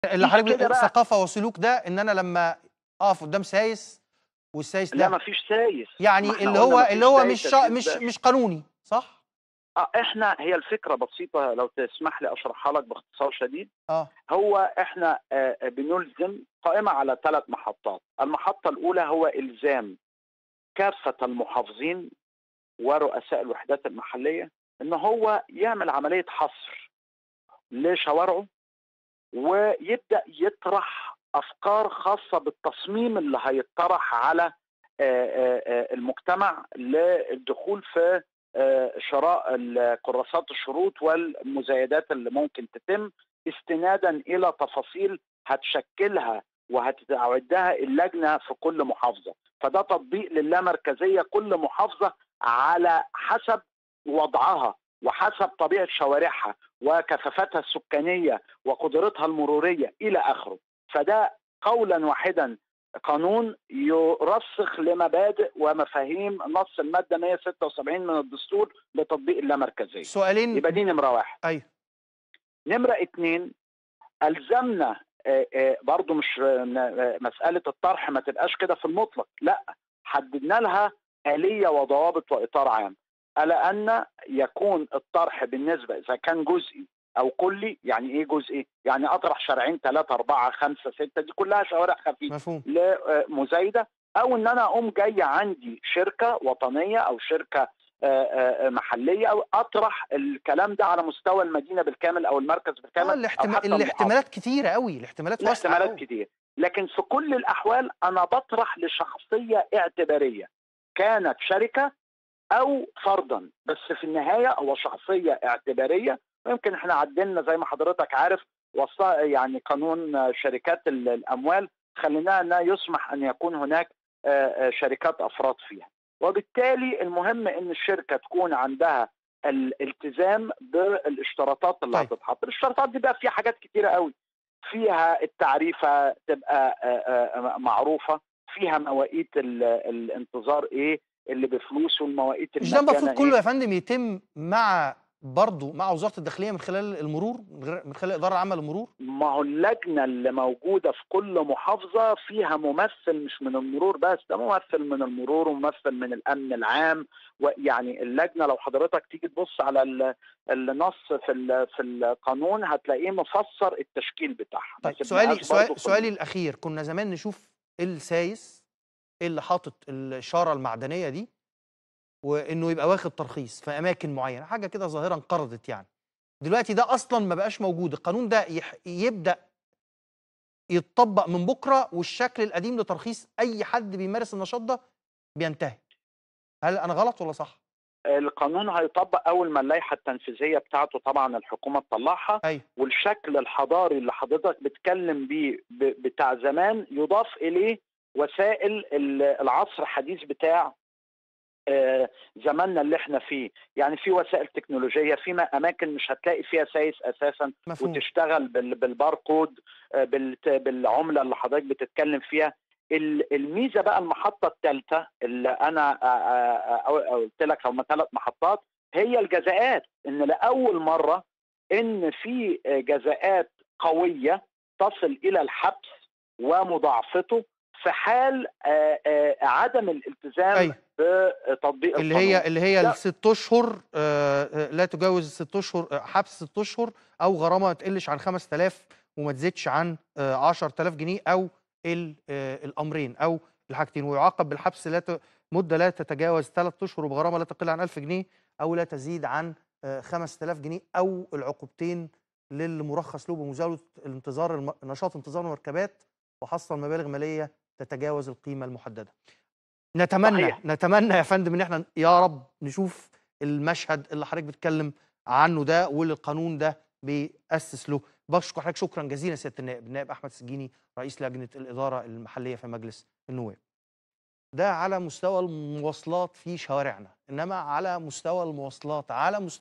اللي قيس حضرتك كده بقى ثقافة وسلوك ده إن أنا لمّا أقف قدّام سايس والسايس لا ده ما فيش سايس يعني ما إحنا اللي قلنا هو ما اللي فيش هو سايس مش يا شا سيد مش باشا مش قانوني صح؟ آه إحنا هي الفكرة بسيطة لو تسمح لي أشرحها لك باختصار شديد آه. هو إحنا آآ بنلزم قائمة على 3 محطات، المحطة الأولى هو إلزام كافة المحافظين ورؤساء الوحدات المحلية إن هو يعمل عملية حصر لشوارعه ويبدأ يطرح أفكار خاصة بالتصميم اللي هيطرح على آآ آآ المجتمع للدخول في آآ شراء ال كراسات الشروط والمزايدات اللي ممكن تتم استنادًا إلى تفاصيل هتشكلها وهتعدها اللجنة في كل محافظة، فده تطبيق للامركزية كل محافظة على حسب وضعها وحسب طبيعة شوارعها وكثافتها السكانية وقدرتها المرورية إلى آخره، فده قولًا واحدًا قانون يرسخ لمبادئ ومفاهيم نص المادة 176 من الدستور لتطبيق اللامركزية. سؤالين يبقى دي نمرة 1. أيوه. نمرة 2 ألزمنا آآ آآ برضه مش م مسألة الطرح ما تبقاش كده في المطلق، لأ، حددنا لها آلية وضوابط وإطار عام، ألا أن يكون الطرح بالنسبة إذا كان جزئي أو كلي، يعني إيه جزئي؟ يعني أطرح شارعين 3 4 5 6 دي كلها شوارع خفيفة مفهوم. لمزايدة أو إن أنا أقوم جاي عندي شركة وطنية أو شركة آآ آآ محلية أو أطرح الكلام ده على مستوى المدينة بالكامل أو المركز آه بالكامل أو الاحتما حتى المحافظة. الاحتمالات كتيرة أوي، الاحتمالات واسعة الاحتمالات أوي. كتير، لكن في كل الأحوال أنا باطرح لشخصية اعتبارية، كانت شركة أو فردا، بس في النهاية هو شخصية اعتبارية ويمكن إحنا عدلنا زي ما حضرتك عارف وص يعني قانون شركات ال الأموال خليناه إنها يسمح أن يكون هناك آآ شركات أفراد فيها، وبالتالي المهم إن الشركة تكون عندها الالتزام بالاشتراطات اللي طيب. هتتحط، الاشتراطات دي بقى فيها حاجات كتيرة أوي، فيها التعريفة تبقى آآ آآ معروفة، فيها مواقيت ال الانتظار إيه اللي بفلوس والمواقيت مش ده المفروض المجانة كله إيه. يا فندم يتم مع برضه مع وزارة الداخلية من خلال المرور من غير من خلال الإدارة العامة للمرور؟ ما هو اللجنة اللي موجودة في كل محافظة فيها ممثل مش من المرور بس، ده ممثل من المرور وممثل من الأمن العام، ويعني اللجنة لو حضرتك تيجي تبص على ال النص في ال في القانون هتلاقيه مفسر التشكيل بتاعها، ما طيب سيبناهاش سؤالي سؤال برضه في سؤالي ال الأخير كنا زمان نشوف السايس اللي حاطط الإشارة المعدنية دي وإنه يبقى واخد ترخيص في أماكن معينة، حاجة كده ظاهرة انقرضت يعني. دلوقتي ده أصلًا ما بقاش موجود، القانون ده يح يبدأ يتطبق من بكرة والشكل القديم لترخيص أي حد بيمارس النشاط ده بينتهي. هل أنا غلط والّا صح؟ القانون هيطبق أول ما اللائحة التنفيذية بتاعته طبعًا الحكومة تطلعها أيوه. والشكل الحضاري اللي حضرتك بتتكلم بيه ب بتاع زمان يضاف إليه وسائل ال العصر الحديث بتاع آآ زماننا اللي إحنا فيه، يعني في وسائل تكنولوجية، في م أماكن مش هتلاقي فيها سايس أساسًا مفهوم. وتشتغل بال بالباركود آآ بالت بالعملة اللي حضرتك بتتكلم فيها. ال الميزة بقى المحطة التالتة اللي أنا آآ آآ قُلت لك هُم 3 محطات، هي الجزاءات، إن لأول مرة إن في جزاءات قوية تصل إلى الحبس ومضاعفته في حال آآ آآ عدم الالتزام أيوه. بتطبيق اللي القانون. هي اللي هي ده ال6 أشهر آآ لا تجاوز 6 أشهر حبس 6 أشهر أو غرامة ما تقلش عن 5000 وما تزيدش عن آآ 10000 جنيه أو ال آآ الأمرين أو الحاجتين، ويعاقب بالحبس لا ت مدة لا تتجاوز 3 أشهر وبغرامة لا تقل عن 1000 جنيه أو لا تزيد عن آآ 5000 جنيه أو العقوبتين للمرخص له بمزاولة الانتظار الم نشاط انتظار المركبات وحصل مبالغ مالية تتجاوز القيمة المحددة. نتمنى صحيح. نتمنى يا فندم إن إحنا يا رب نشوف المشهد اللي حضرتك بتتكلم عنه ده واللي القانون ده بيأسس له. باشكر حضرتك شكرًا جزيلًا سيادة النائب، النائب أحمد السجيني رئيس لجنة الإدارة المحلية في مجلس النواب. ده على مستوى المواصلات في شوارعنا، إنما على مستوى المواصلات على مس